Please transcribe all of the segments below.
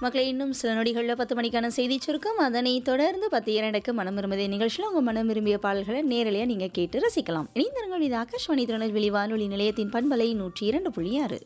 மக்களை இன்னும் சில நொடிகளில் பத்து மணிக்கான செய்தி சுருக்கம் அதனை தொடர்ந்து பத்து இரண்டுக்கு மனம் விரும்புதே நிகழ்ச்சியில் உங்கள் மனம் விரும்பிய பாடல்களை நேரலையாக நீங்கள் கேட்டு ரசிக்கலாம் இணைந்திருங்கள் இது ஆகாஷ்வாணி திருநெல்வேலி வானொலி நிலையத்தின் பண்பலை நூற்றி இரண்டு புள்ளி ஆறு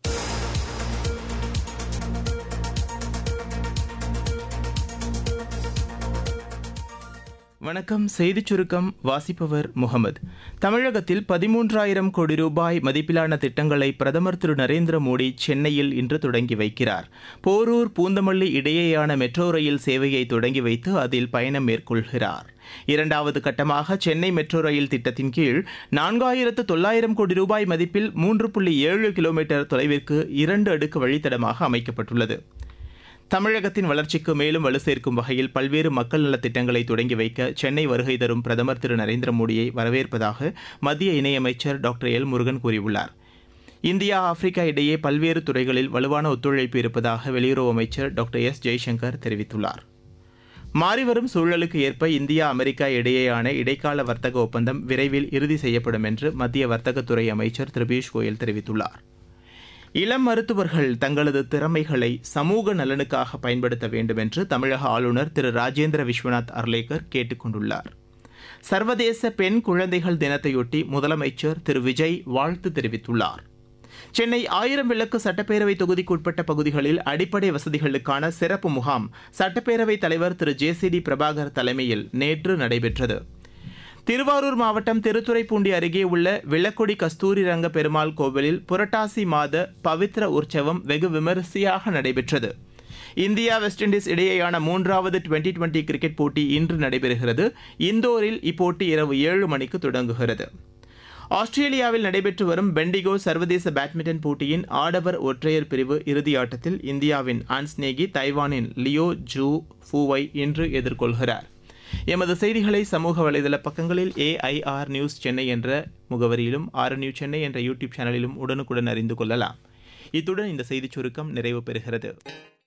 வணக்கம் செய்திச் சுருக்கம் வாசிப்பவர் முகமது தமிழகத்தில் பதிமூன்றாயிரம் கோடி ரூபாய் மதிப்பிலான திட்டங்களை பிரதமர் திரு நரேந்திர மோடி சென்னையில் இன்று தொடங்கி வைக்கிறார் போரூர் பூந்தமல்லி இடையேயான மெட்ரோ ரயில் சேவையை தொடங்கி வைத்து அதில் பயணம் மேற்கொள்கிறார் இரண்டாவது கட்டமாக சென்னை மெட்ரோ ரயில் திட்டத்தின் கீழ் நான்காயிரத்து தொள்ளாயிரம் கோடி ரூபாய் மதிப்பில் மூன்று புள்ளி ஏழு கிலோமீட்டர் தொலைவிற்கு இரண்டு அடுக்கு வழித்தடமாக அமைக்கப்பட்டுள்ளது தமிழகத்தின் வளர்ச்சிக்கு மேலும் வலு சேர்க்கும் வகையில் பல்வேறு மக்கள் நலத் திட்டங்களை தொடங்கி வைக்க சென்னை வருகை தரும் பிரதமர் திரு நரேந்திர மோடியை வரவேற்பதாக மத்திய இணையமைச்சர் டாக்டர் எல் முருகன் கூறியுள்ளார் இந்தியா ஆப்பிரிக்கா இடையே பல்வேறு துறைகளில் வலுவான ஒத்துழைப்பு இருப்பதாக வெளியுறவு அமைச்சர் டாக்டர் எஸ் ஜெய்சங்கர் தெரிவித்துள்ளார் மாறிவரும் சூழலுக்கு ஏற்ப இந்தியா அமெரிக்கா இடையேயான இடைக்கால வர்த்தக ஒப்பந்தம் விரைவில் இறுதி செய்யப்படும் என்று மத்திய வர்த்தகத்துறை அமைச்சர் திரு பியூஷ் கோயல் தெரிவித்துள்ளார் இளம் மருத்துவர்கள் தங்களது திறமைகளை சமூக நலனுக்காக பயன்படுத்த வேண்டும் என்று தமிழக ஆளுநர் திரு ராஜேந்திர விஸ்வநாத் அர்லேக்கர் கேட்டுக் கொண்டுள்ளார் சர்வதேச பெண் குழந்தைகள் தினத்தையொட்டி முதலமைச்சர் திரு விஜய் வாழ்த்து தெரிவித்துள்ளார் சென்னை ஆயிரம் விளக்கு சட்டப்பேரவை தொகுதிக்குட்பட்ட பகுதிகளில் அடிப்படை வசதிகளுக்கான சிறப்பு முகாம் சட்டப்பேரவைத் தலைவர் Thiru J C D Prabhakar தலைமையில் நேற்று நடைபெற்றது திருவாரூர் மாவட்டம் திருத்துறைப்பூண்டி அருகே உள்ள விளக்குடி கஸ்தூரி ரங்க பெருமாள் கோவிலில் புரட்டாசி மாத பவித்ர உற்சவம் வெகு விமரிசையாக நடைபெற்றது இந்தியா வெஸ்ட் இண்டீஸ் இடையேயான மூன்றாவது டுவெண்டி டுவெண்டி கிரிக்கெட் போட்டி இன்று நடைபெறுகிறது இந்தோரில் இப்போட்டி இரவு ஏழு மணிக்கு தொடங்குகிறது ஆஸ்திரேலியாவில் நடைபெற்று வரும் பெண்டிகோ சர்வதேச பேட்மிண்டன் போட்டியின் ஆடவர் ஒற்றையர் பிரிவு இறுதி ஆட்டத்தில் இந்தியாவின் ஆன்ஸ்நேகி தைவானின் லியோ ஜூ ஃபூவை இன்று எதிர்கொள்கிறார் எமது செய்திகளை சமூக வலைதள பக்கங்களில் ஏஐஆர் நியூஸ் சென்னை என்ற முகவரியிலும் ஆர் நியூஸ் சென்னை என்ற யூடியூப் சேனலிலும் உடனுக்குடன் அறிந்து கொள்ளலாம் இத்துடன் இந்த செய்திச் சுருக்கம் நிறைவு பெறுகிறது